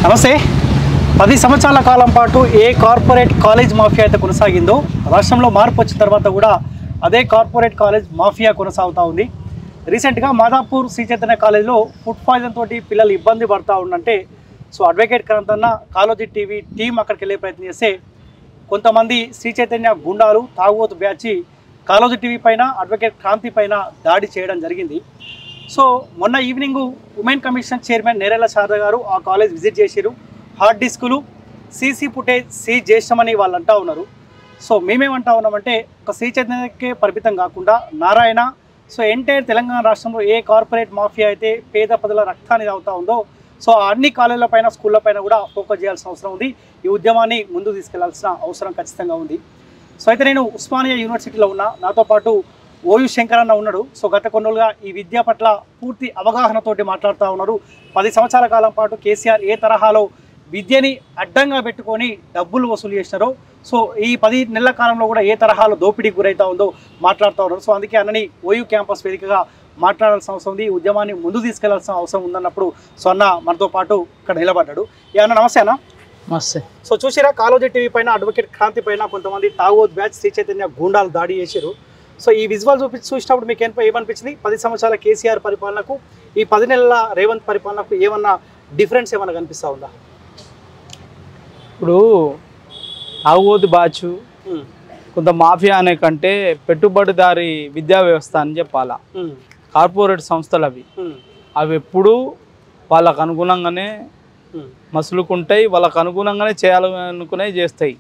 నమస్తే పది సంవత్సరాల కాలం పాటు ఏ కార్పొరేట్ కాలేజ్ మాఫియా అయితే కొనసాగిందో రాష్ట్రంలో మార్పు వచ్చిన తర్వాత కూడా అదే కార్పొరేట్ కాలేజ్ మాఫియా కొనసాగుతూ ఉంది రీసెంట్గా మాదాపూర్ శ్రీ చైతన్య కాలేజ్లో ఫుడ్ పాయిజన్ తోటి పిల్లలు ఇబ్బంది పడుతూ ఉండంటే సో అడ్వకేట్ కరంతన్న కాలోజీ టీవీ టీం అక్కడికి వెళ్ళే ప్రయత్నం చేస్తే కొంతమంది శ్రీ చైతన్య గుండాలు తాగుబోతు బ్యాచి కాలోజీ టీవీ పైన అడ్వకేట్ క్రాంతి పైన దాడి చేయడం జరిగింది సో మొన్న evening women commission chairman Nerella Sharada గారు ఆ కాలేజ్ విజిట్ చేశారు హార్డ్ డిస్కులు సీసీ ఫుటేజ్ సీజ్ చేసామని వాళ్ళు అంటా ఉన్నారు సో మేమేమంటా ఉన్నామంటే ఒక శ్రీ చైతన్యకే పరిమితం కాకుండా నారాయణ సో ఎంటైర్ తెలంగాణ రాష్ట్రంలో ఏ కార్పొరేట్ మాఫియా అయితే పేద ప్రజల రక్తాన్ని తాగుతా ఉందో సో ఆ అన్ని కాలేజీల పైన స్కూళ్ళ పైన కూడా ఫోకస్ చేయాల్సిన అవసరం ఉంది ఈ ఉద్యమాన్ని ముందుకు తీసుకెళ్లాల్సిన అవసరం ఖచ్చితంగా ఉంది సో అయితే నేను ఉస్మానియా యూనివర్సిటీలో ఉన్నా నాతో పాటు ఓయు శంకర్ అన్న ఉన్నాడు సో గత కొన్నులుగా ఈ విద్య పట్ల పూర్తి అవగాహనతోటి మాట్లాడుతూ ఉన్నారు పది సంవత్సరాల కాలం పాటు కేసీఆర్ ఏ తరహాలో విద్యని అడ్డంగా పెట్టుకొని డబ్బులు వసూలు చేసినారో సో ఈ పది నెలల కాలంలో కూడా ఏ తరహాలో దోపిడీకి గురవుతా ఉందో మాట్లాడుతూ ఉన్నారు సో అందుకే అన్నని ఓయూ క్యాంపస్ వేదికగా మాట్లాడాల్సిన అవసరం ఉంది ఈ ఉద్యమాన్ని ముందు తీసుకెళ్లాల్సిన అవసరం ఉందన్నప్పుడు సో అన్న మనతో పాటు ఇక్కడ నిలబడ్డాడు ఏ అన్న నమస్తే అన్న మస్తే సో చూసిరా కాలోజీ టీవీ పైన అడ్వకేట్ క్రాంతి పైన కొంతమంది తాగోద్ బ్యాచ్ శ్రీ చైతన్య గూండాలు దాడి చేశారు సో ఈ విజువల్ చూపి చూసినప్పుడు మీకు ఏం ఏమనిపించింది పది సంవత్సరాల కేసీఆర్ పరిపాలనకు ఈ పది నెలల రేవంత్ పరిపాలనకు ఏమన్నా డిఫరెన్స్ ఏమన్నా కనిపిస్తా ఉందా ఇప్పుడు ఆవుగోతి బాచు కొంత మాఫియా అనే కంటే పెట్టుబడిదారి విద్యా వ్యవస్థ అని చెప్పాలా కార్పొరేట్ సంస్థలు అవి అవి ఎప్పుడూ వాళ్ళకు అనుగుణంగానే మసులుకుంటాయి వాళ్ళకు అనుగుణంగానే చేయాలనుకునే చేస్తాయి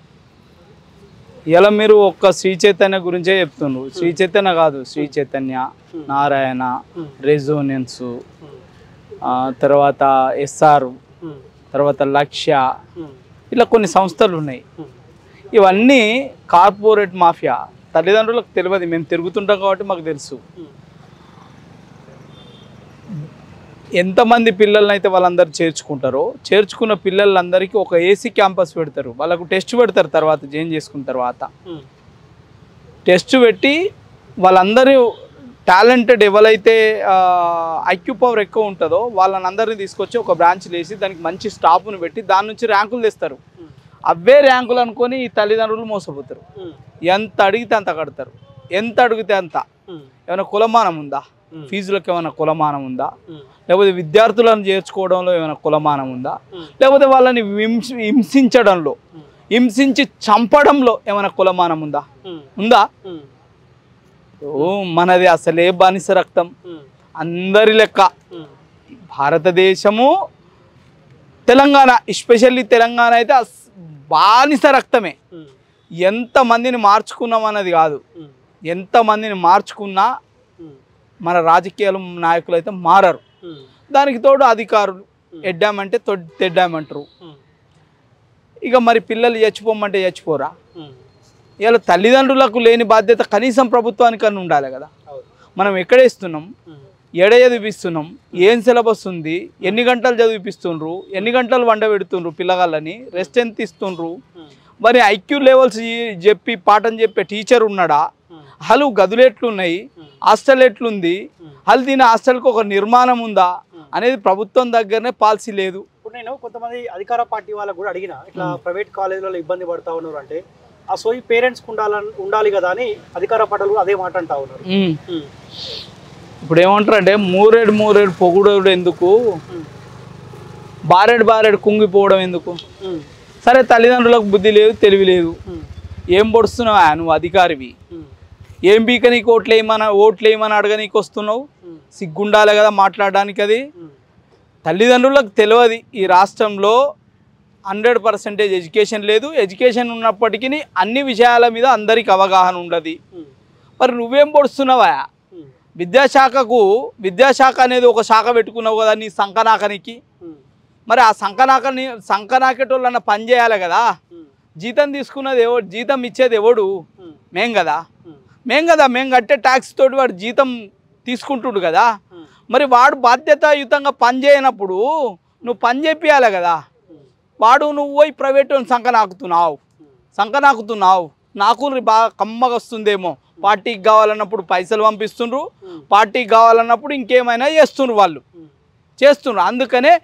ఇలా మీరు ఒక్క శ్రీ చైతన్య గురించే చెప్తున్నారు శ్రీ చైతన్య కాదు శ్రీ చైతన్య నారాయణ రెజోనెన్స్ తర్వాత ఎస్ఆర్ తర్వాత లక్ష్య ఇట్లా కొన్ని సంస్థలు ఉన్నాయి ఇవన్నీ కార్పొరేట్ మాఫియా తల్లిదండ్రులకు తెలియదు మేము తిరుగుతుంటాం కాబట్టి మాకు తెలుసు ఎంతమంది పిల్లల్ని అయితే వాళ్ళందరూ చేర్చుకుంటారో చేర్చుకున్న పిల్లలందరికీ ఒక ఏసీ క్యాంపస్ పెడతారు వాళ్ళకు టెస్ట్ పెడతారు తర్వాత జాయిన్ చేసుకున్న తర్వాత టెస్ట్ పెట్టి వాళ్ళందరూ టాలెంటెడ్ ఎవరైతే ఐక్యూ పవర్ ఎక్కువ ఉంటుందో వాళ్ళని అందరినీ తీసుకొచ్చి ఒక బ్రాంచ్ వేసి దానికి మంచి స్టాఫ్ను పెట్టి దాని నుంచి ర్యాంకులు తెస్తారు అవే ర్యాంకులు అనుకొని ఈ తల్లిదండ్రులు మోసపోతారు ఎంత అడిగితే అంత కడతారు ఎంత అడిగితే అంత ఏమైనా కులమానం ఉందా ఫీజులకు ఏమైనా కులమానం ఉందా లేకపోతే విద్యార్థులను చేర్చుకోవడంలో ఏమైనా కులమానం ఉందా లేకపోతే వాళ్ళని హింస హింసించడంలో హింసించి చంపడంలో ఏమైనా కులమానం ఉందా ఉందా ఓ మనది అసలే బానిస రక్తం అందరి లెక్క భారతదేశము తెలంగాణ ఎస్పెషల్లీ తెలంగాణ అయితే అస్- బానిస రక్తమే ఎంతమందిని మార్చుకున్నాం అన్నది కాదు ఎంతమందిని మార్చుకున్నా మన రాజకీయాలు నాయకులు అయితే మారరు దానికి తోడు అధికారులు ఎడ్డామంటే తొడ్ తెడ్డామంటారు ఇక మరి పిల్లలు చచ్చిపోమంటే చచ్చిపోరా ఇలా తల్లిదండ్రులకు లేని బాధ్యత కనీసం ప్రభుత్వానికన్నా ఉండాలి కదా మనం ఎక్కడ ఇస్తున్నాం ఎడ చదివిస్తున్నాం ఏం సిలబస్ ఉంది ఎన్ని గంటలు చదివిపిస్తుండ్రు ఎన్ని గంటలు వండ పెడుతుండ్రు పిల్లగాళ్ళని రెస్ట్ ఎంత ఇస్తుండ్రు మరి ఐక్యూ లెవెల్స్ ఈ- చెప్పి పాఠం చెప్పే టీచర్ ఉన్నాడా హలు గదులు ఎట్లున్నాయి హాస్టల్ ఎట్లుంది హలు దీని హాస్టల్కి ఒక నిర్మాణం ఉందా అనేది ప్రభుత్వం దగ్గరనే పాలసీ లేదు ఇప్పుడు నేను కొంతమంది అధికార పార్టీ వాళ్ళకు కూడా అడిగిన ఇట్లా ప్రైవేట్ కాలేజీలలో ఇబ్బంది పడతా ఉన్నారు అంటే ఆ సోయి పేరెంట్స్కి ఉండాలని ఉండాలి కదా అని అధికార పార్టీలు కూడా అదే మాట అంటా ఉన్నారు ఇప్పుడు ఏమంటారు అంటే మూరేడు మూరేడు పొగుడు ఎందుకు బారెడు బారెడు కుంగిపోవడం ఎందుకు సరే తల్లిదండ్రులకు బుద్ధి లేదు తెలివి లేదు ఏం పొడుస్తున్నావా నువ్వు అధికారివి ఏం బీక నీకు ఓట్లు వేయమని ఓట్లు వేయమని అడగ నీకు వస్తున్నావు సిగ్గుండాలి కదా మాట్లాడడానికి అది తల్లిదండ్రులకు తెలియదు ఈ రాష్ట్రంలో హండ్రెడ్ పర్సెంటేజ్ ఎడ్యుకేషన్ లేదు ఎడ్యుకేషన్ ఉన్నప్పటికీ అన్ని విషయాల మీద అందరికి అవగాహన ఉండదు మరి నువ్వేం పొడుస్తున్నావా విద్యాశాఖకు విద్యాశాఖ అనేది ఒక శాఖ పెట్టుకున్నావు కదా నీ సంకనాకనికి మరి ఆ సంకనాకని సంకనాకేటోళ్ళన్న పని చేయాలి కదా జీతం తీసుకున్నది ఎవడు జీతం ఇచ్చేది ఎవడు మేం కదా మేం కదా మేం కట్టే ట్యాక్స్ తోటి వాడు జీతం తీసుకుంటుడు కదా మరి వాడు బాధ్యతాయుతంగా పని చేయనప్పుడు నువ్వు పని చేపియాలి కదా వాడు నువ్వు పోయి ప్రైవేట్ సంకనాకుతున్నావు సంకనాకుతున్నావు నాకు బాగా కమ్మగా వస్తుందేమో పార్టీకి కావాలన్నప్పుడు పైసలు పంపిస్తుండ్రు పార్టీకి కావాలన్నప్పుడు ఇంకేమైనా చేస్తుండ్రు వాళ్ళు చేస్తున్నారు అందుకనే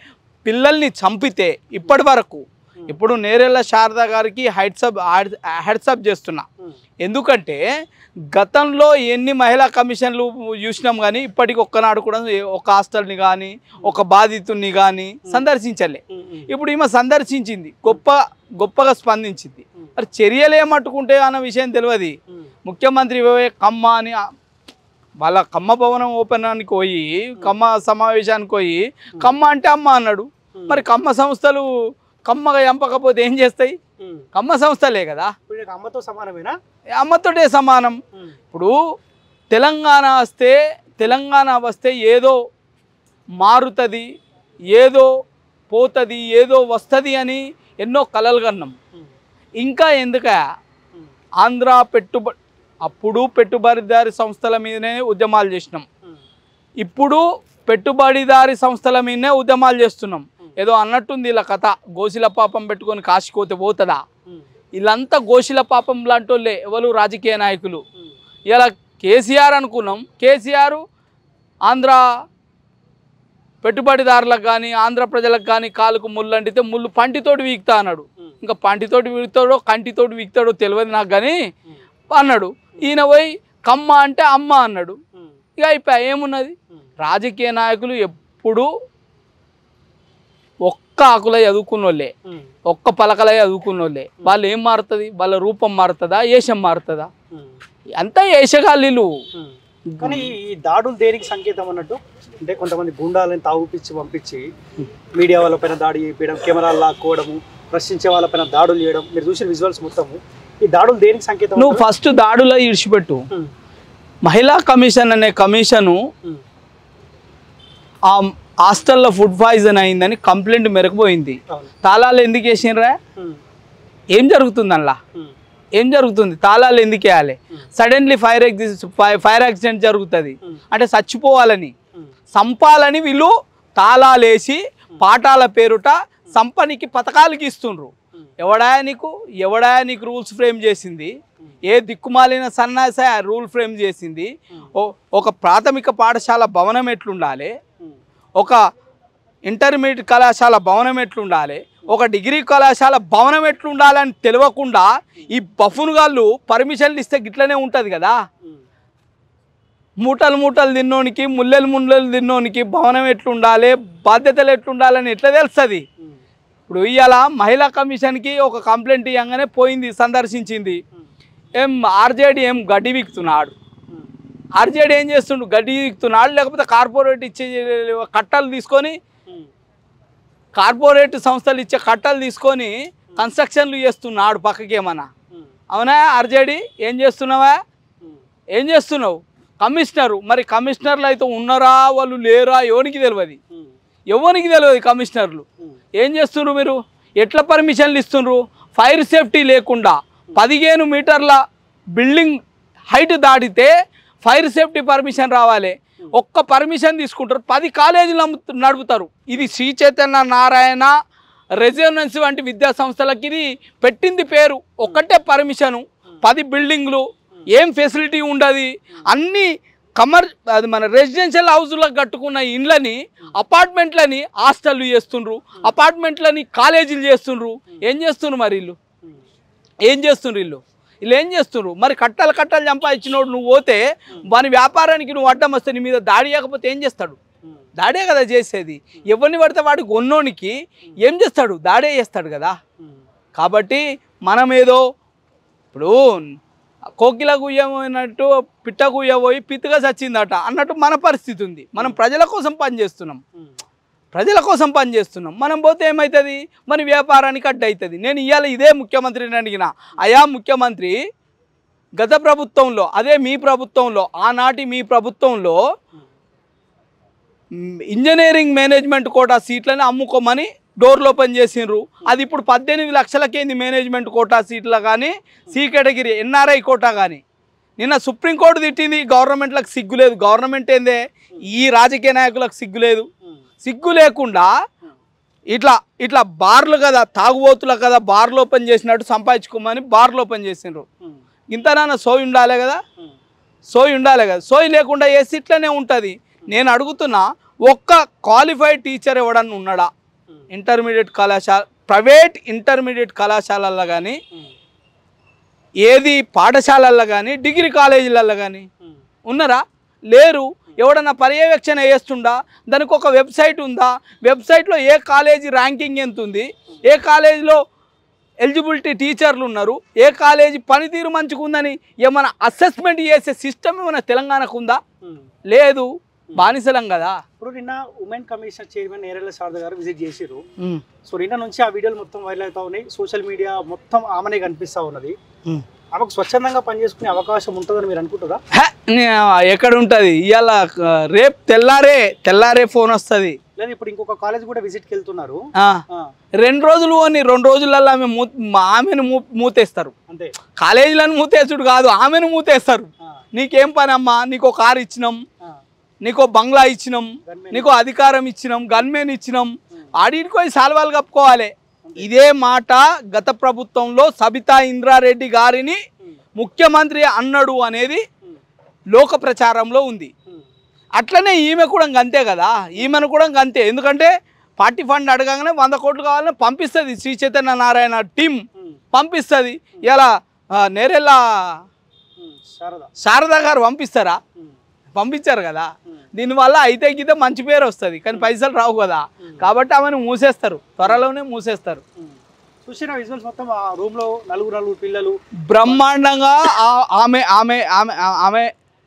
పిల్లల్ని చంపితే ఇప్పటి వరకు ఇప్పుడు నేరెళ్ళ శారద గారికి హెడ్సప్ హెడ్సప్ చేస్తున్నా ఎందుకంటే గతంలో ఎన్ని మహిళా కమిషన్లు చూసినాం కానీ ఇప్పటికి ఒక్కనాడు కూడా ఏ- ఒక హాస్టల్ని కానీ ఒక బాధితుడిని కానీ సందర్శించలే ఇప్పుడు ఈమె సందర్శించింది గొప్ప గొప్పగా స్పందించింది మరి చర్యలు ఏమట్టుకుంటే అన్న విషయం తెలియదు ముఖ్యమంత్రి పోయే కమ్మ అని ఆ- వాళ్ళ కమ్మ భవనం ఓపెనానికి పోయి కమ్మ సమావేశానికి పోయి కమ్మ అంటే అమ్మ అన్నాడు మరి కమ్మ సంస్థలు కమ్మగా ఎంపకపోతే ఏం చేస్తాయి కమ్మ సంస్థలే కదా ఇప్పుడు నీకు అమ్మతో సమానమేనా అమ్మతోటే సమానం ఇప్పుడు తెలంగాణ వస్తే తెలంగాణ వస్తే ఏదో మారుతుంది ఏదో పోతుంది ఏదో వస్తుంది అని ఎన్నో కలలు కన్నాం ఇంకా ఎందుక ఆంధ్ర పెట్టుబడి అప్పుడు పెట్టుబడిదారి సంస్థల మీదనే ఉద్యమాలు చేసినాం ఇప్పుడు పెట్టుబడిదారి సంస్థల మీదనే ఉద్యమాలు చేస్తున్నాం ఏదో అన్నట్టుంది ఇలా కథ గోసిల పాపం పెట్టుకొని కాశీకోతే పోతుందా వీళ్ళంతా గోశిల పాపం లాంటి వాళ్ళే ఎవరు రాజకీయ నాయకులు ఇలా కేసీఆర్ అనుకున్నాం కేసీఆర్ ఆంధ్ర పెట్టుబడిదారులకు కానీ ఆంధ్ర ప్రజలకు కానీ కాలుకు ముళ్ళు అంటితే ముళ్ళు పంటితోటి వీక్తా అన్నాడు ఇంకా పంటితోటి వీగుతాడో కంటితోటి వీగుతాడో తెలియదు నాకు కానీ అన్నాడు ఈయన పోయి కమ్మ అంటే అమ్మ అన్నాడు ఇక అయిపోయా ఏమున్నది రాజకీయ నాయకులు ఎప్పుడు ఒక్క ఆకులై చదువుకున్నోళ్ళే ఒక్క పలకలై చదువుకున్నోళ్ళే వాళ్ళు ఏం మారుతుంది వాళ్ళ రూపం మారుతుందా ఏషం మారుతుందా అంతా ఏషగాళ్ళు కానీ ఈ- ఈ దాడులు దేనికి సంకేతం అన్నట్టు అంటే కొంతమంది గుండాలని తాగుపిచ్చి పంపించి మీడియా వాళ్ళపైన దాడి చేయడం కెమెరాలు లాక్కోవడము ప్రశ్నించే వాళ్ళపైన దాడులు చేయడం మీరు చూసిన విజువల్స్ మొత్తము ఈ దాడులు దేనికి సంకేతం నువ్వు ఫస్ట్ దాడులో ఇడిచిపెట్టు ఉమ్, మహిళా కమిషన్ అనే కమిషను ఉమ్, ఆ హాస్టల్లో ఫుడ్ పాయిజన్ అయిందని కంప్లైంట్ మెరకపోయింది అవును తాళాలు ఎందుకు వేసినరా ఉమ్, ఏం జరుగుతుంది అందులో ఉమ్, ఏం జరుగుతుంది తాళాలు ఎందుకు వేయాలి Hmm. Suddenly fire fire accident జరుగుతుంది Hmm. అంటే చచ్చిపోవాలని ఉమ్, సంపాలని వీళ్ళు తాళాలేసి పాఠాల పేరుట సంపనికి పథకాలు గీస్తుండ్రు ఉమ్, ఎవడా నీకు ఎవడా నీకు రూల్స్ ఫ్రేమ్ చేసింది ఏ దిక్కుమాలిన సన్నాస రూల్ ఫ్రేమ్ చేసింది ఓ- ఒక ప్రాథమిక పాఠశాల భవనం ఎట్లుండాలి ఉమ్, ఒక ఇంటర్మీడియట్ కళాశాల భవనం ఎట్లుండాలి ఒక డిగ్రీ కళాశాల భవనం ఎట్లుండాలని తెలియకుండా ఈ బఫున్గాళ్ళు పర్మిషన్లు ఇస్తే గిట్లనే ఉంటుంది కదా ఉమ్, మూటలు మూటలు తిన్నోనికి ముల్లెలు ముల్లెలు తిన్నోనికి భవనం ఎట్లుండాలి బాధ్యతలు ఎట్లుండాలని ఎట్లా తెలుస్తుంది ఉమ్, ఇప్పుడు ఇవాళ మహిళా కమిషన్కి ఒక కంప్లైంట్ ఇవ్వగానే పోయింది సందర్శించింది ఉమ్, ఏం ఆర్జేడీ ఏం గడ్డి వీక్తున్నాడు ఉమ్, ఆర్జేడీ ఏం చేస్తుండు గడ్డి వీక్తున్నాడు లేకపోతే కార్పొరేట్ ఇచ్చే కట్టలు తీసుకొని ఉమ్, కార్పొరేట్ సంస్థలు ఇచ్చే కట్టలు తీసుకొని కన్స్ట్రక్షన్లు చేస్తున్నాడు పక్కకి ఏమన్నా ఉమ్, అవునా ఆర్జేడీ ఏం చేస్తున్నావా ఉమ్, ఏం చేస్తున్నావు కమిషనరు మరి కమిషనర్లు అయితే ఉన్నారా వాళ్ళు లేరా ఎవరికి తెలియదు ఉమ్, ఎవరికి తెలియదు కమిషనర్లు ఉమ్, ఏం చేస్తున్నారు మీరు ఎట్లా పర్మిషన్లు ఇస్తున్నారు ఫైర్ సేఫ్టీ లేకుండా పదిహేను మీటర్ల బిల్డింగ్ హైట్ దాటితే ఫైర్ సేఫ్టీ పర్మిషన్ రావాలి ఒక్క పర్మిషన్ తీసుకుంటారు పది కాలేజీలు నమ్ము- నడుపుతారు ఇది శ్రీ చైతన్య నారాయణ రెసిడెన్స్ వంటి విద్యా సంస్థలకి ఇది పెట్టింది పేరు ఒక్కటే పర్మిషను పది బిల్డింగ్లు ఏం ఫెసిలిటీ ఉండదు అన్ని కమర్ అది మన రెసిడెన్షియల్ హౌస్లో కట్టుకున్న ఇండ్లని అపార్ట్మెంట్లని హాస్టల్ చేస్తుండ్రు అపార్ట్మెంట్లని కాలేజీలు చేస్తుండ్రు ఏం చేస్తుండ్రు మరి వీళ్ళు ఉమ్, ఏం చేస్తుండ్రు వీళ్ళు వీళ్ళు ఏం చేస్తుండ్రు మరి కట్టలు కట్టలు సంపాదించినోడు నువ్వు పోతే వాని వ్యాపారానికి నువ్వు అడ్డం వస్తే నీ మీద దాడి చేయకపోతే ఏం చేస్తాడు ఉమ్, దాడే కదా చేసేది ఎవరిని పడితే వాడి కొన్నోనికి ఏం చేస్తాడు దాడే చేస్తాడు కదా ఉమ్, కాబట్టి మనం ఏదో ఇప్పుడు కోకిల గుయ్యమైనట్టు పిట్ట గుయ్య పోయి పిత్తగా చచ్చిందట అన్నట్టు మన పరిస్థితి ఉంది మనం ప్రజల కోసం పనిచేస్తున్నాం ఉమ్, ప్రజల కోసం పనిచేస్తున్నాం మనం పోతే ఏమవుతుంది మన వ్యాపారానికి అడ్డు అవుతుంది నేను ఇవాళ ఇదే ముఖ్యమంత్రిని అడిగిన అయా ముఖ్యమంత్రి గత ప్రభుత్వంలో అదే మీ ప్రభుత్వంలో ఆనాటి మీ ప్రభుత్వంలో మ్, ఇంజనీరింగ్ మేనేజ్మెంట్ కోటా సీట్లని అమ్ముకోమని డోర్లు ఓపెన్ చేసిండ్రు అది ఇప్పుడు పద్దెనిమిది లక్షలకేంది మేనేజ్మెంట్ కోటా సీట్ల కానీ సి కేటగిరీ ఎన్ఆర్ఐ కోటా కానీ నిన్న సుప్రీంకోర్టు తిట్టింది గవర్నమెంట్లకు సిగ్గు లేదు గవర్నమెంట్ ఏందే ఈ రాజకీయ నాయకులకు సిగ్గు లేదు ఉమ్, సిగ్గు లేకుండా ఇట్లా ఇట్లా బార్లు కదా తాగుబోతులు కదా బార్లు ఓపెన్ చేసినట్టు సంపాదించుకోమని బార్లు ఓపెన్ చేసిండ్రు ఉమ్, ఇంతనాన్న సోయి ఉండాలి కదా ఉమ్, సోయి ఉండాలి కదా సోయి లేకుండా ఏ సీట్లనే ఉంటుంది నేను అడుగుతున్నా ఒక్క క్వాలిఫైడ్ టీచర్ ఎవడన్నా ఉన్నాడా ఉమ్, ఇంటర్మీడియట్ కళాశాల ప్రైవేట్ ఇంటర్మీడియట్ కళాశాలల్లో కానీ ఏది పాఠశాలల్లో కానీ డిగ్రీ కాలేజీలలో కానీ ఉన్నారా లేరు ఎవడన్నా పర్యవేక్షణ చేస్తుండా దానికి ఒక వెబ్సైట్ ఉందా వెబ్సైట్లో ఏ కాలేజీ ర్యాంకింగ్ ఎంత ఉంది ఏ కాలేజీలో ఎలిజిబిలిటీ టీచర్లు ఉన్నారు ఏ కాలేజీ పనితీరు మంచిగా ఉందని ఏమైనా అసెస్మెంట్ చేసే సిస్టమ్ ఏమైనా తెలంగాణకు ఉందా లేదు బానిసలం కదా ఇప్పుడు నిన్న women commission chairman Nerella Sharada గారు విజిట్ చేసిరు సో నిన్న నుంచి ఆ వీడియోలు మొత్తం వైరల్ అవుతా ఉన్నాయి సోషల్ మీడియా మొత్తం ఆమెనే కనిపిస్తా ఉన్నది ఆమెకు స్వచ్ఛందంగా పనిచేసుకునే అవకాశం ఉంటుందని మీరు అనుకుంటారా హే, నే- ఎక్కడ ఉంటుంది ఇవాళ రేపు తెల్లారే తెల్లారే ఫోన్ వస్తుంది లేదా ఇప్పుడు ఇంకొక కాలేజ్ కూడా విజిట్కి వెళ్తున్నారు ఆ, ఆ, రెండు రోజులు అని రెండు రోజులలో ఆమె మూ మా ఆమెను మూ మూతేస్తారు అంతే కాలేజీలను మూతేసుడు కాదు ఆమెను మూతేస్తారు ఆ, నీకేం పని అమ్మా నీకో కారు ఇచ్చినాం ఆ, నీకో బంగ్లా ఇచ్చినాం Gunmen. నీకో అధికారం ఇచ్చినాం గన్మెన్ ఇచ్చినాం ఆడికి పోయి సాల్వాలు కప్పుకోవాలి ఇదే మాట గత ప్రభుత్వంలో సబితా ఇంద్రారెడ్డి గారిని ముఖ్యమంత్రి అన్నాడు అనేది ఉమ్, లోక ప్రచారంలో ఉంది ఉమ్, అట్లనే ఈమె కూడా అంతే కదా ఈమెను కూడా అంతే ఎందుకంటే పార్టీ ఫండ్ అడగగానే వంద కోట్లు కావాలని పంపిస్తుంది శ్రీ చైతన్య నారాయణ టీం ఉమ్, పంపిస్తుంది ఇలా నేరెళ్ళ ఉమ్, శారద శారదా గారు పంపిస్తారా ఉమ్, పంపించారు కదా ఉమ్, దీనివల్ల అయితే గితే మంచి పేరు వస్తుంది కానీ పైసలు రావు కదా కాబట్టి ఆమెను మూసేస్తారు త్వరలోనే మూసేస్తారు ఉమ్. చూసిన విజువల్స్ మొత్తం ఆ రూమ్ లో నలుగురు నలుగురు పిల్లలు బ్రహ్మాండంగా ఆ- ఆమె ఆమె ఆమె ఆమె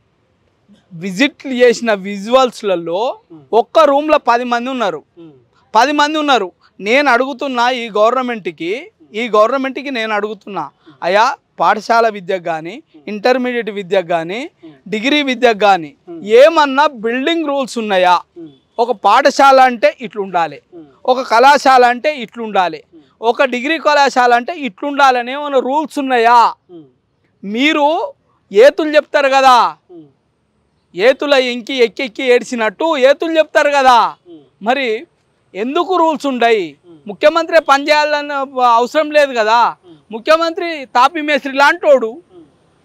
విజిట్ చేసిన విజువల్స్లలో ఒక్క రూమ్లో పది మంది ఉన్నారు ఉమ్, పది మంది ఉన్నారు నేను అడుగుతున్నా ఈ గవర్నమెంట్కి ఈ గవర్నమెంట్కి నేను అడుగుతున్నా అయా పాఠశాల విద్యకు కానీ ఇంటర్మీడియట్ విద్యకు కానీ డిగ్రీ విద్యకు కానీ ఏమన్నా బిల్డింగ్ రూల్స్ ఉన్నాయా ఉమ్, ఒక పాఠశాల అంటే ఇట్లుండాలి ఉమ్, ఒక కళాశాల అంటే ఇట్లుండాలి ఒక డిగ్రీ కళాశాల అంటే ఇట్లుండాలని ఏమైనా రూల్స్ ఉన్నాయా ఉమ్, మీరు ఏతులు చెప్తారు కదా ఉమ్, ఏతుల ఇంకి ఎక్కి ఎక్కి ఏడ్చినట్టు ఏతులు చెప్తారు కదా ఉమ్, మరి ఎందుకు రూల్స్ ఉండయి ముఖ్యమంత్రి పని చేయాలన్న అవసరం లేదు కదా ముఖ్యమంత్రి తాపి మేస్త్రి లాంటోడు ఉమ్,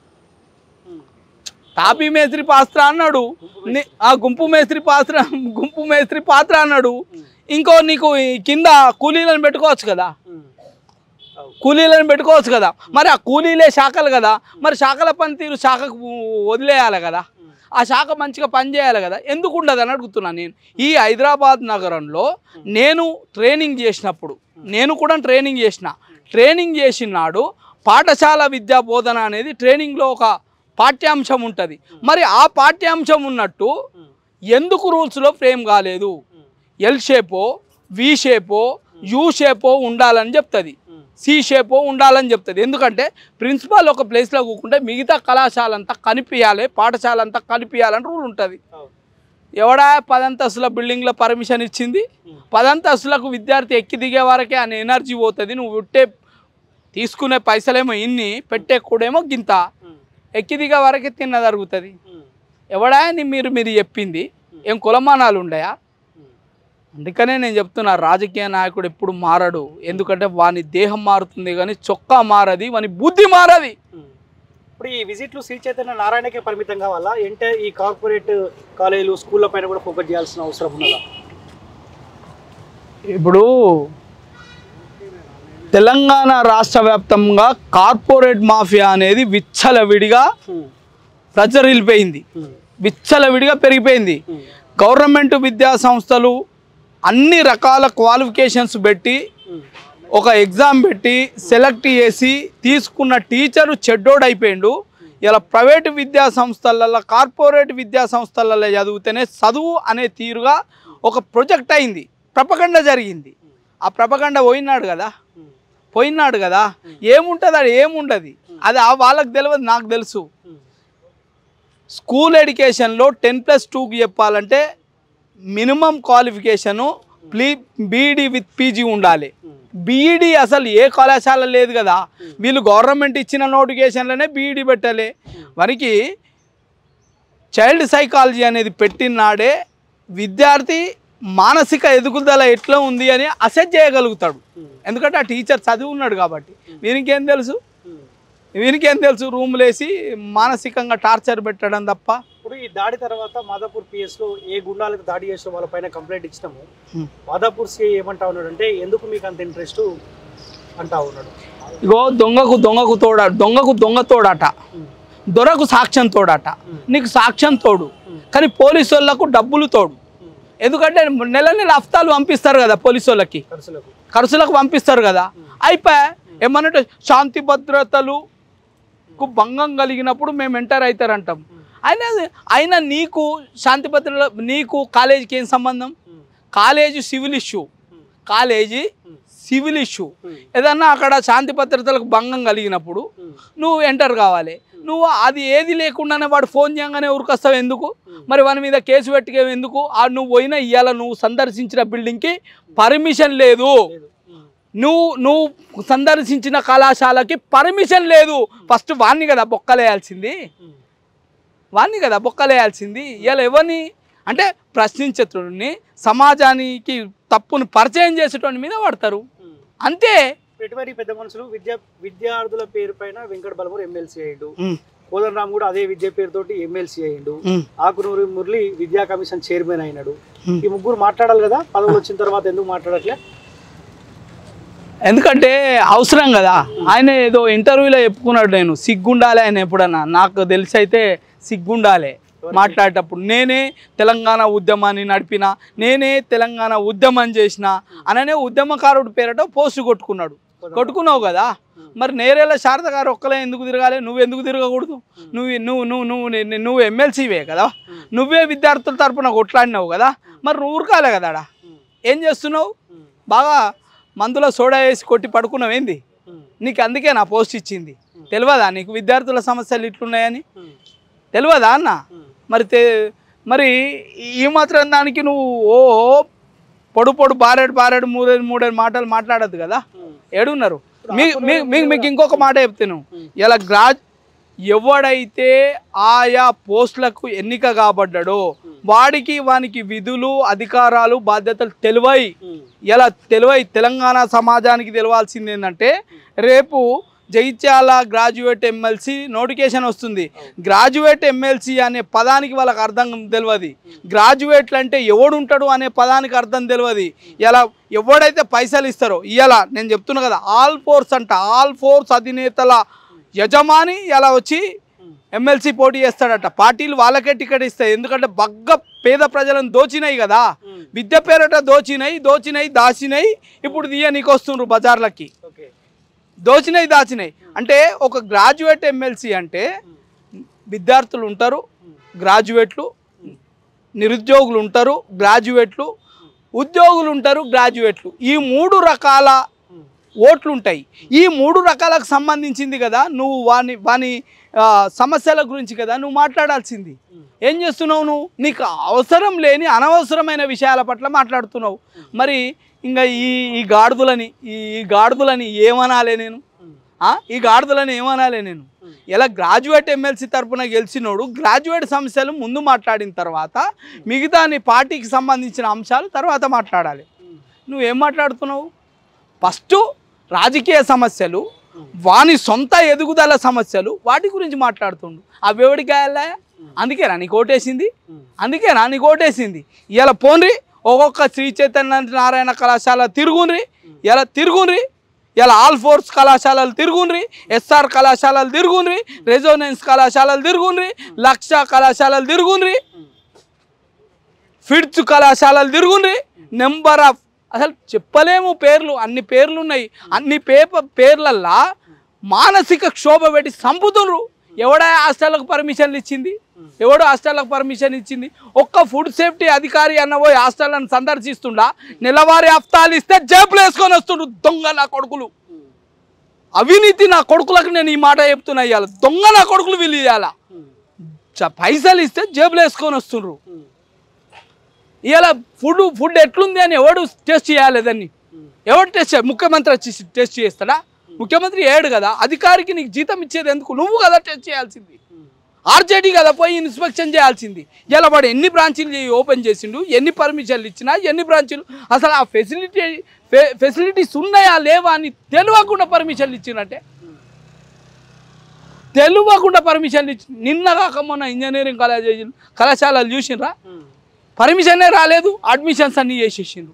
ఉమ్, తాపి మేస్త్రి పాత్ర అన్నాడు ని- ఆ గుంపు మేస్త్రి పాత్ర గుంపు మేస్త్రి పాత్ర అన్నాడు ఇంకో నీకు ఈ కింద కూలీలను పెట్టుకోవచ్చు కదా ఉమ్. అవు. కూలీలను పెట్టుకోవచ్చు కదా మరి ఆ కూలీలే శాఖలు కదా మరి శాఖల పనితీరు శాఖకు వదిలేయాలి కదా ఆ శాఖ మంచిగా పనిచేయాలి కదా ఎందుకు ఉండదు అని అడుగుతున్నాను నేను ఈ హైదరాబాద్ నగరంలో నేను ట్రైనింగ్ చేసినప్పుడు నేను కూడా ట్రైనింగ్ చేసిన ట్రైనింగ్ చేసినాడు పాఠశాల విద్యా బోధన అనేది ట్రైనింగ్లో ఒక పాఠ్యాంశం ఉంటుంది మరి ఆ పాఠ్యాంశం ఉన్నట్టు ఎందుకు రూల్స్లో ఫ్రేమ్ కాలేదు ఎల్ షేపో వి షేపో యూ షేపో ఉండాలని చెప్తుంది సి షేపో ఉండాలని చెప్తుంది ఎందుకంటే ప్రిన్సిపాల్ ఒక ప్లేస్లో కూకుంటే మిగతా కళాశాల అంతా కనిపించాలి పాఠశాల అంతా కనిపించాలని రూల్ ఉంటుంది అవు. ఎవడా పదంతస్తుల బిల్డింగ్లో పర్మిషన్ ఇచ్చింది పదంతస్తులకు విద్యార్థి ఎక్కి దిగే వరకే ఆయన ఎనర్జీ పోతుంది నువ్వు ఉట్టే తీసుకునే పైసలేమో ఇన్ని పెట్టే కూడేమో గింత ఉమ్, ఎక్కి దిగే వరకే తిన్న జరుగుతుంది ఉమ్, ఎవడా అని మీరు మీరు చెప్పింది ఏం కులమానాలు ఉండయా ఉమ్. అందుకనే నేను చెప్తున్నా రాజకీయ నాయకుడు ఎప్పుడు మారడు ఎందుకంటే వాని దేహం మారుతుంది కానీ చొక్కా మారది వాని బుద్ధి మారది ఉమ్. ఇప్పుడు ఈ విజిట్లు శ్రీ చైతన్య నారాయణకే పరిమితం కావాలా అంటే ఈ కార్పొరేట్ కాలేజీలు స్కూళ్ళ పైన కూడా ఫోకస్ చేయాల్సిన అవసరం ఉన్నదా ఇప్పుడు తెలంగాణ రాష్ట్ర వ్యాప్తంగా కార్పొరేట్ మాఫియా అనేది విచ్చలవిడిగా ఉమ్, ప్రచరిల్లిపోయింది ఉమ్, విచ్చలవిడిగా పెరిగిపోయింది ఉమ్, గవర్నమెంట్ విద్యా సంస్థలు అన్ని రకాల క్వాలిఫికేషన్స్ పెట్టి ఉమ్, ఒక ఎగ్జామ్ పెట్టి సెలెక్ట్ చేసి తీసుకున్న టీచరు చెడ్డోడు అయిపోయిండు ఇలా ప్రైవేటు విద్యా సంస్థలలో కార్పొరేట్ విద్యా సంస్థలలో చదివితేనే చదువు అనే తీరుగా ఒక ప్రొజెక్ట్ అయింది ప్రపగండ జరిగింది ఆ ప్రపగండ పోయినాడు కదా ఉమ్, పోయినాడు కదా ఏముంటుంది అది ఏముండదు అది ఆ వాళ్ళకి తెలియదు నాకు తెలుసు ఉమ్, స్కూల్ ఎడ్యుకేషన్లో టెన్ ప్లస్ టూకి చెప్పాలంటే మినిమం క్వాలిఫికేషను ప్లీ బీఈడి విత్ పీజీ ఉండాలి ఉమ్, బీఈడి అసలు ఏ కళాశాల లేదు కదా వీళ్ళు గవర్నమెంట్ ఇచ్చిన నోటిఫికేషన్లోనే బీఈడి పెట్టాలి మనకి చైల్డ్ సైకాలజీ అనేది పెట్టినాడే విద్యార్థి మానసిక ఎదుగుదల ఎట్లా ఉంది అని అసెస్ చేయగలుగుతాడు ఉమ్, ఎందుకంటే ఆ టీచర్ చదివి ఉన్నాడు కాబట్టి వీనికేం తెలుసు ఉమ్, వీనికేం తెలుసు రూమ్లు వేసి మానసికంగా టార్చర్ పెట్టడం తప్ప ఇప్పుడు ఈ దాడి తర్వాత మాదాపూర్ పిఎస్ లో ఏ గుండాలకు దాడి చేసిన వాళ్ళపైన కంప్లైంట్ ఇచ్చినాము Hmm. మాదాపూర్ సిఐ ఏమంటా ఉన్నాడు అంటే ఎందుకు మీకు అంత ఇంట్రెస్ట్ అంటా ఉన్నాడు ఇగో దొంగకు దొంగకు తోడా దొంగకు దొంగ తోడాట Hmm. దొరకు సాక్ష్యం తోడాట Hmm. నీకు సాక్ష్యం తోడు Hmm. కానీ పోలీసు వాళ్ళకు డబ్బులు తోడు Hmm. ఎందుకంటే నెల నెల హఫ్తాలు పంపిస్తారు కదా పోలీసు వాళ్ళకి ఖర్చులకు ఖర్చులకు పంపిస్తారు కదా అయిపోయా ఏమన్నట్టు శాంతి భద్రతలు కు భంగం కలిగినప్పుడు మేము ఎంటర్ అవుతారంటాం అయినా అయినా నీకు శాంతి భద్రత నీకు కాలేజీకి ఏం సంబంధం Hmm. College civil issue Hmm. College Hmm. Civil issue Hmm. ఏదన్నా అక్కడ శాంతి భద్రతలకు భంగం కలిగినప్పుడు Hmm. నువ్వు ఎంటర్ కావాలి నువ్వు అది ఏది లేకుండానే వాడు ఫోన్ చేయగానే ఊరికొస్తావు ఎందుకు Hmm. మరి వాని మీద కేసు పెట్టికే ఎందుకు ఆ నువ్వు పోయినా ఇవాళ నువ్వు సందర్శించిన బిల్డింగ్కి పర్మిషన్ లేదు లేదు Hmm. నువ్వు నువ్వు సందర్శించిన కళాశాలకి పర్మిషన్ లేదు ఫస్ట్ వాణ్ణి కదా బొక్కలేయాల్సింది Hmm. వాణ్ణి కదా బొక్కలేయాల్సింది ఇవాళ ఎవరిని అంటే ప్రశ్నించేటోడిని సమాజానికి తప్పును పరిచయం చేసేటోని మీద పడతారు Hmm. అంతే పెట్టుబడి పెద్ద మనుషులు విద్యా విద్యార్థుల పేరు పైన వెంకట బలమూరు ఎమ్మెల్సీ అయ్యిండు కోదన్ రామ్ కూడా అదే విద్య పేరుతోటి ఎమ్మెల్సీ అయ్యిండు ఆకునూరి మురళి విద్యా కమిషన్ చైర్మన్ అయినాడు Hmm. ఈ ముగ్గురు మాట్లాడాలి కదా పదవులు వచ్చిన తర్వాత ఎందుకు మాట్లాడట్లే ఎందుకంటే అవసరం కదా ఆయన ఏదో ఇంటర్వ్యూలో చెప్పుకున్నాడు నేను సిగ్గుండాలి ఆయన ఎప్పుడన్నా నాకు తెలిసి అయితే సిగ్గుండాలి మాట్లాడేటప్పుడు నేనే తెలంగాణ ఉద్యమాన్ని నడిపిన నేనే తెలంగాణ ఉద్యమం చేసిన అననే ఉద్యమకారుడు పేరట పోస్టు కొట్టుకున్నాడు కొట్టుకున్నావు కదా మరి నేరేళ్ళ శారద గారు ఒక్కలే ఎందుకు తిరగాలి నువ్వు ఎందుకు తిరగకూడదు నువ్వు నువ్వు నువ్వు నువ్వు ని- నువ్వు ఎమ్మెల్సీవే కదా నువ్వే విద్యార్థుల తరపున కొట్లాడినావు కదా మరి నువ్వు ఊరకాలే కదా ఆడ. ఏం చేస్తున్నావు బాగా మందులో సోడా వేసి కొట్టి పడుకున్నావు ఏంది నీకు అందుకే నా పోస్ట్ ఇచ్చింది తెలియదా నీకు విద్యార్థుల సమస్యలు ఇట్లున్నాయని తెలియదా అన్న మరి తె మరి ఈ మాత్రం దానికి నువ్వు ఓ పొడు పొడు బారేడు బారేడు మూడేడు మూడేడు మాటలు మాట్లాడద్దు కదా ఏడున్నారు మీ మీ- మీ- మీకు ఇంకొక మాట చెప్తాను ఇలా గ్రా ఎవడైతే ఆయా పోస్టులకు ఎన్నిక కాబడ్డాడో వాడికి వానికి విధులు అధికారాలు బాధ్యతలు తెలివై ఇలా తెలివై తెలంగాణ సమాజానికి తెలవాల్సింది ఏంటంటే రేపు జగిత్యాల గ్రాడ్యుయేట్ ఎమ్మెల్సీ నోటిఫికేషన్ వస్తుంది గ్రాడ్యుయేట్ ఎమ్మెల్సీ అనే పదానికి వాళ్ళకి అర్థం తెలియదు గ్రాడ్యుయేట్లు అంటే ఎవడు ఉంటాడు అనే పదానికి అర్థం తెలియదు ఇలా ఎవడైతే పైసలు ఇస్తారో ఇలా నేను చెప్తున్నా కదా ఆల్ ఫోర్స్ అంట ఆల్ ఫోర్స్ అధినేతల యజమాని ఇలా వచ్చి ఎమ్మెల్సీ పోటీ చేస్తాడట పార్టీలు వాళ్ళకే టికెట్ ఇస్తాయి ఎందుకంటే బగ్గ పేద ప్రజలను దోచినాయి కదా విద్య పేరట దోచినాయి దోచినాయి దాచినాయి ఇప్పుడు తీయనీకి వస్తుండ్రు బజార్లకి ఓకే దోచినాయి దాచినాయి అంటే ఒక గ్రాడ్యుయేట్ ఎమ్మెల్సీ అంటే విద్యార్థులు ఉంటారు గ్రాడ్యుయేట్లు నిరుద్యోగులు ఉంటారు గ్రాడ్యుయేట్లు ఉద్యోగులు ఉంటారు గ్రాడ్యుయేట్లు ఈ మూడు రకాల ఓట్లు ఉంటాయి ఈ మూడు రకాలకు సంబంధించింది కదా నువ్వు వాని వాని ఆ, సమస్యల గురించి కదా నువ్వు మాట్లాడాల్సింది ఏం చేస్తున్నావు నువ్వు నీకు అవసరం లేని అనవసరమైన విషయాల పట్ల మాట్లాడుతున్నావు మరి ఇంకా ఈ ఈ గాడిదలని ఈ ఈ గాడిదలని ఏమనాలే నేను ఆ? ఈ గాడిదలని ఏమనాలే నేను ఇలా గ్రాడ్యుయేట్ ఎమ్మెల్సీ తరపున గెలిచినోడు గ్రాడ్యుయేట్ సమస్యలు ముందు మాట్లాడిన తర్వాత మిగతా నీ పార్టీకి సంబంధించిన అంశాలు తర్వాత మాట్లాడాలి నువ్వేం మాట్లాడుతున్నావు ఫస్ట్ రాజకీయ సమస్యలు వాని సొంత ఎదుగుదల సమస్యలు వాటి గురించి మాట్లాడుతుండు అవి ఎవడికి గాయాలా అందుకేనా నీకు ఓటేసింది అందుకేనా నీకు ఓటేసింది ఇలా పోన్రి ఒక్కొక్క శ్రీ చైతన్య నారాయణ కళాశాల తిరుగుండ్రి ఇలా తిరుగుండ్రి ఇలా ఆల్ ఫోర్స్ కళాశాలలు తిరుగుండ్రి ఎస్ఆర్ కళాశాలలు తిరుగుండ్రి రెజోనెన్స్ కళాశాలలు తిరుగుండ్రి లక్ష కళాశాలలు తిరుగుండ్రి ఫిడ్స్ కళాశాలలు తిరుగుండ్రి నెంబర్ ఆఫ్ అసలు చెప్పలేము పేర్లు అన్ని పేర్లు ఉన్నాయి అన్ని పేప పేర్లల్లా మానసిక క్షోభ పెట్టి చంపుతుండ్రు ఎవడా హాస్టల్లకు పర్మిషన్లు ఇచ్చింది ఎవడు హాస్టల్లకు పర్మిషన్ ఇచ్చింది ఒక్క ఫుడ్ సేఫ్టీ అధికారి అన్న పోయి హాస్టల్లను సందర్శిస్తుండా నెలవారీ హఫ్తాలు ఇస్తే జేబులు వేసుకొని వస్తుండ్రు దొంగ నా కొడుకులు అవినీతి నా కొడుకులకు నేను ఈ మాట చెప్తున్నా ఇవాళ దొంగ నా కొడుకులు వీళ్ళు ఇవ్వాల పైసలు ఇస్తే జేబులు వేసుకొని వస్తుండ్రు ఇవాళ ఫుడ్ ఫుడ్ ఎట్లుంది అని ఎవడు టెస్ట్ చేయాలి దాన్ని ఎవడు టెస్ట్ చేయాలి ముఖ్యమంత్రి వచ్చి టెస్ట్ చేస్తాడా ముఖ్యమంత్రి ఏడు కదా అధికారికి నీకు జీతం ఇచ్చేది ఎందుకు నువ్వు కదా టెస్ట్ చేయాల్సింది ఆర్జేడీ కదా పోయి ఇన్స్పెక్షన్ చేయాల్సింది ఇలా వాడు ఎన్ని బ్రాంచీలు ఓపెన్ చేసిండు ఎన్ని పర్మిషన్లు ఇచ్చినా ఎన్ని బ్రాంచీలు అసలు ఆ ఫెసిలిటీ ఫెసిలిటీస్ ఉన్నాయా లేవా అని తెలియకుండా పర్మిషన్లు ఇచ్చినట్టే తెలియకుండా పర్మిషన్ ఇచ్చి నిన్న కాక మొన్న ఇంజనీరింగ్ కాలేజ్ కళాశాలలు చూసిండ్రా పర్మిషనే రాలేదు అడ్మిషన్స్ అన్నీ చేసేసిండ్రు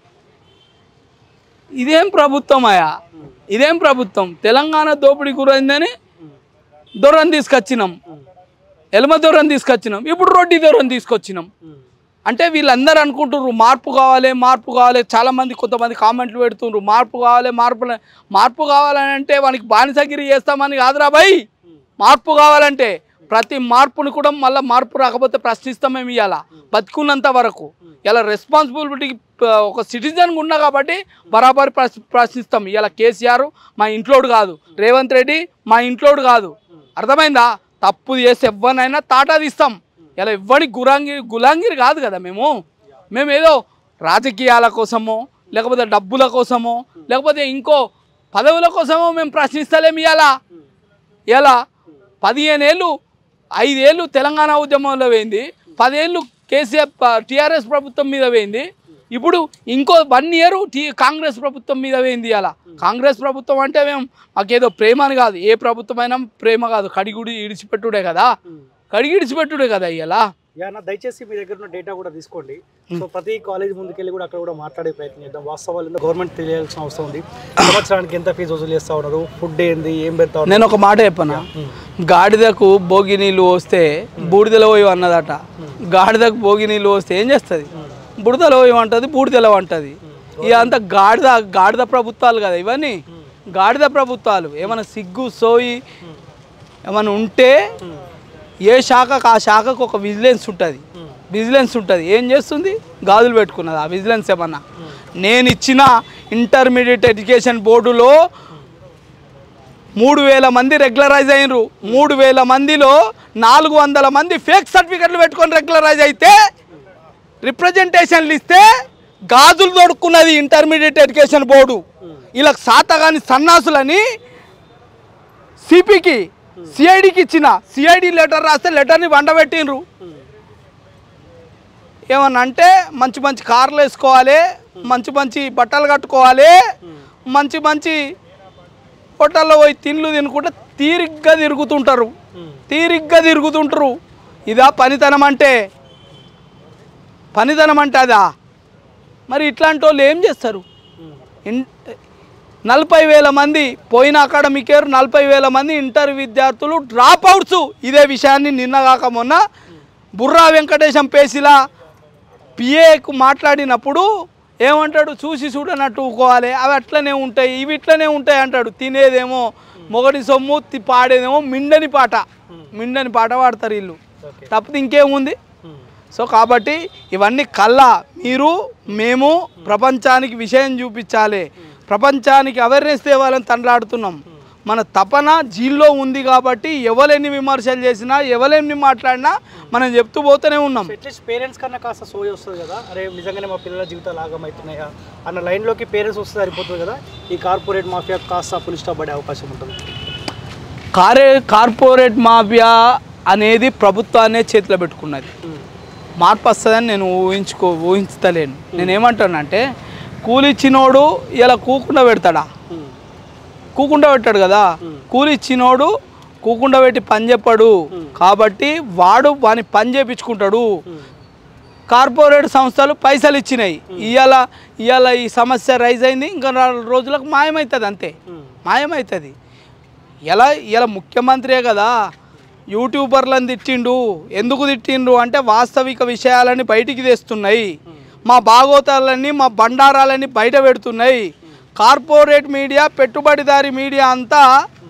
ఇదేం ప్రభుత్వం అయా ఇదేం ప్రభుత్వం తెలంగాణ దోపిడీ గురైందని దూరం తీసుకొచ్చినాం ఎలమ దూరం తీసుకొచ్చినాం ఇప్పుడు రొడ్డి దూరం తీసుకొచ్చినాం అంటే వీళ్ళందరూ అనుకుంటున్నారు మార్పు కావాలి మార్పు కావాలి చాలా మంది కొంతమంది కామెంట్లు పెడుతుండ్రు మార్పు కావాలి మార్పు లే- మార్పు కావాలని అంటే వానికి బానిసగిరి చేస్తామని కాదురా భయ్ మార్పు కావాలంటే ప్రతి మార్పుని కూడా మళ్ళీ మార్పు రాకపోతే ప్రశ్నిస్తాం మేము ఇవాళ బతుకున్నంత వరకు ఇలా రెస్పాన్సిబిలిటీ ఒక సిటిజన్ ఉన్నా కాబట్టి బరాబర్ ప్రశ్- ప్రశ్నిస్తాం ఇలా కేసీఆర్ మా ఇంట్లోడు కాదు రేవంత్ రెడ్డి మా ఇంట్లోడు కాదు అర్థమైందా తప్పు చేసి ఎవరినైనా తాటా తీస్తాం ఇలా ఎవ్వడి గురాంగిరి గులాంగిరి కాదు కదా మేము మేము ఏదో రాజకీయాల కోసమో లేకపోతే డబ్బుల కోసమో లేకపోతే ఇంకో పదవుల కోసమో మేము ప్రశ్నిస్తలేము ఇవాళ ఇలా పదిహేను ఏళ్ళు ఐదేళ్ళు తెలంగాణ ఉద్యమంలో పోయింది పదేళ్ళు కేసీఆర్ టీఆర్ఎస్ ప్రభుత్వం మీద పోయింది ఇప్పుడు ఇంకో వన్ ఇయర్ టీ కాంగ్రెస్ ప్రభుత్వం మీద పోయింది అలా కాంగ్రెస్ ప్రభుత్వం అంటే మేము మాకేదో ప్రేమ అని కాదు ఏ ప్రభుత్వమైనా ప్రేమ కాదు కడిగుడి ఇడిచిపెట్టుడే కదా కడిగి ఇడిచిపెట్టుడే కదా ఇలా యానా దయచేసి మీ దగ్గర ఉన్న డేటా కూడా తీసుకోండి సో ప్రతి కాలేజ్ ముందుకెళ్ళి కూడా అక్కడ కూడా మాట్లాడే ప్రయత్నం చేద్దాం వాస్తవాలు ఏందో గవర్నమెంట్ తెలియాల్సిన అవసరం ఉంది సంవత్సరానికి ఎంత ఫీజు వసూలు చేస్తా ఉన్నారు ఫుడ్ ఏంది ఏం పెడతా ఉన్నారు నేను ఒక మాట చెప్పనా గాడిదకు భోగి నీళ్ళు వస్తే బూడిదలో పోయి అన్నదట గాడిదకు భోగి నీళ్ళు వస్తే ఏం చేస్తుంది బుడదలో పోయి అంటది బూడిదలో అంటది ఇక అంత గాడిద గాడిద ప్రభుత్వాలు కదా ఇవన్నీ గాడిద ప్రభుత్వాలు ఏమైనా సిగ్గు సోయి ఏమైనా ఉంటే ఏ శాఖకు ఆ శాఖకు ఒక విజిలెన్స్ ఉంటుంది విజిలెన్స్ ఉంటుంది ఏం చేస్తుంది గాజులు పెట్టుకున్నది ఆ విజిలెన్స్ ఏమన్నా నేను ఇచ్చిన ఇంటర్మీడియట్ ఎడ్యుకేషన్ బోర్డులో మూడు వేల మంది రెగ్యులరైజ్ అయినరు మూడు వేల మందిలో నాలుగు వందల మంది ఫేక్ సర్టిఫికెట్లు పెట్టుకొని రెగ్యులరైజ్ అయితే రిప్రజెంటేషన్లు ఇస్తే గాజులు దొడుక్కున్నది ఇంటర్మీడియట్ ఎడ్యుకేషన్ బోర్డు ఇలా సాతగాని సన్నాసులని సిపికి సిఐడికి ఇచ్చిన సిఐడి లెటర్ రాస్తే లెటర్ని వండబెట్టిండ్రు ఏమన్నా అంటే మంచి మంచి కార్లు వేసుకోవాలి మంచి మంచి బట్టలు కట్టుకోవాలి మంచి మంచి హోటల్లో పోయి తిండ్లు తినుకుంటే తీరిగ్గా తిరుగుతుంటారు తీరిగ్గా తిరుగుతుంటారు ఇదా పనితనం అంటే పనితనం అంటే అదా మరి ఇట్లాంటి వాళ్ళు ఏం చేస్తారు ఇన్- నలభై వేల మంది పోయిన అకాడమిక్ ఇయర్ నలభై వేల మంది ఇంటర్ విద్యార్థులు డ్రాప్ అవుట్స్ ఇదే విషయాన్ని నిన్న కాక మొన్న బుర్రా వెంకటేశం పేసిలా పిఏకు మాట్లాడినప్పుడు ఏమంటాడు చూసి చూడనట్టు ఊకోవాలి అవి అట్లనే ఉంటాయి ఇవి ఇట్లనే ఉంటాయి అంటాడు తినేదేమో మొగటి సొమ్ము తి- పాడేదేమో మిండని పాట మిండని పాట పాడతారు వీళ్ళు ఓకే తప్పితే ఇంకేముంది సో కాబట్టి ఇవన్నీ కళ్ళ మీరు మేము ప్రపంచానికి విషయం చూపించాలి ప్రపంచానికి అవేర్నెస్ తేవాలని తండ్రాడుతున్నాం మన తపన జీల్లో ఉంది కాబట్టి ఎవరెన్ని విమర్శలు చేసినా ఎవరెన్ని మాట్లాడినా మనం చెప్తూ పోతూనే ఉన్నాం అట్లీస్ట్ పేరెంట్స్ కన్నా కాస్త సోయి వస్తుంది కదా అరే నిజంగానే మా పిల్లల జీవితాలు ఆగమవుతున్నాయా అన్న లైన్లోకి పేరెంట్స్ వస్తే సరిపోతుంది కదా ఈ కార్పొరేట్ మాఫియా కాస్త పులి స్టాప్ పడే అవకాశం ఉంటుంది కారే కార్పొరేట్ మాఫియా అనేది ప్రభుత్వాన్నే చేతిలో పెట్టుకున్నది మార్పు వస్తుందని నేను ఊహించుకో ఊహించలేను నేను ఏమంటానంటే కూలిచ్చినోడు ఇలా కూకుండా పెడతాడా కూకుండా పెట్టాడు కదా కూలి ఇచ్చినోడు కూకుండా పెట్టి పని చెప్పాడు కాబట్టి వాడు వాని పని చేపించుకుంటాడు కార్పొరేట్ సంస్థలు పైసలు ఇచ్చినాయి ఇవాళ ఇవాళ ఈ సమస్య రైజ్ అయింది ఇంకా నాలుగు రోజులకు మాయమవుతుంది అంతే మాయమవుతుంది ఎలా ఇలా ముఖ్యమంత్రే కదా యూట్యూబర్లను తిట్టిండు ఎందుకు తిట్టిండు అంటే వాస్తవిక విషయాలని బయటికి తెస్తున్నాయి మా బాగోతాలన్నీ మా బండారాలన్నీ బయట పెడుతున్నాయి కార్పొరేట్ మీడియా పెట్టుబడిదారి మీడియా అంతా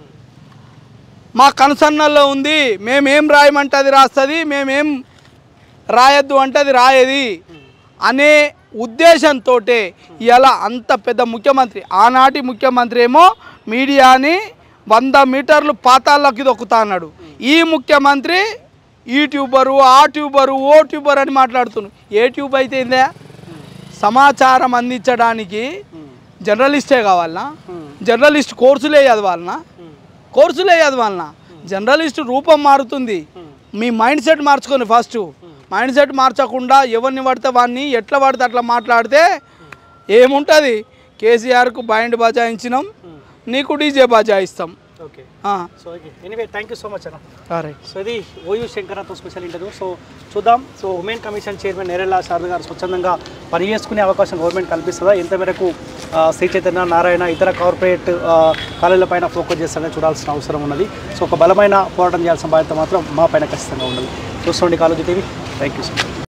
మా కనుసన్నల్లో ఉంది మేమేం రాయమంటే అది రాస్తుంది మేమేం రాయొద్దు అంటే అది రాయేది అనే ఉద్దేశంతో ఇలా అంత పెద్ద ముఖ్యమంత్రి ఆనాటి ముఖ్యమంత్రి ఏమో మీడియాని వంద మీటర్లు పాతాల్లోకి దొక్కుతా అన్నాడు ఈ ముఖ్యమంత్రి ఈ ట్యూబరు ఆ ట్యూబరు ఓ ట్యూబర్ అని మాట్లాడుతున్నాడు ఏ ట్యూబ్ అయితే ఏందే సమాచారం అందించడానికి జర్నలిస్టే కావాలనా జర్నలిస్ట్ కోర్సులే చదవాలనా కోర్సులే చదవాలనా జర్నలిస్ట్ రూపం మారుతుంది మీ మైండ్ సెట్ మార్చుకొని ఫస్ట్ మైండ్ సెట్ మార్చకుండా ఎవరిని పడితే వాడిని ఎట్లా పడితే అట్లా మాట్లాడితే ఏముంటుంది కేసీఆర్కు బైండ్ బజాయించినాం నీకు డీజే బజాయిస్తాం ఓకే ఆ, so okay anyway thank you so much అన్న సరే సో ఇది ఓయూ శంకరతో స్పెషల్ ఇంటర్వ్యూ సో చూద్దాం so women commission chairman Nerella Sharada గారు స్వచ్ఛందంగా పనిచేసుకునే అవకాశం గవర్నమెంట్ కల్పిస్తుందా ఎంత మేరకు ఆ, శ్రీ చైతన్య నారాయణ ఇతర కార్పొరేట్ ఆ, కాలేజీల పైన ఫోకస్ చేస్తారని చూడాల్సిన అవసరం ఉన్నది సో ఒక బలమైన పోరాటం చేయాల్సిన బాధ్యత మాత్రం మా పైన ఖచ్చితంగా ఉన్నది చూసుకోండి Kaloji TV thank you so much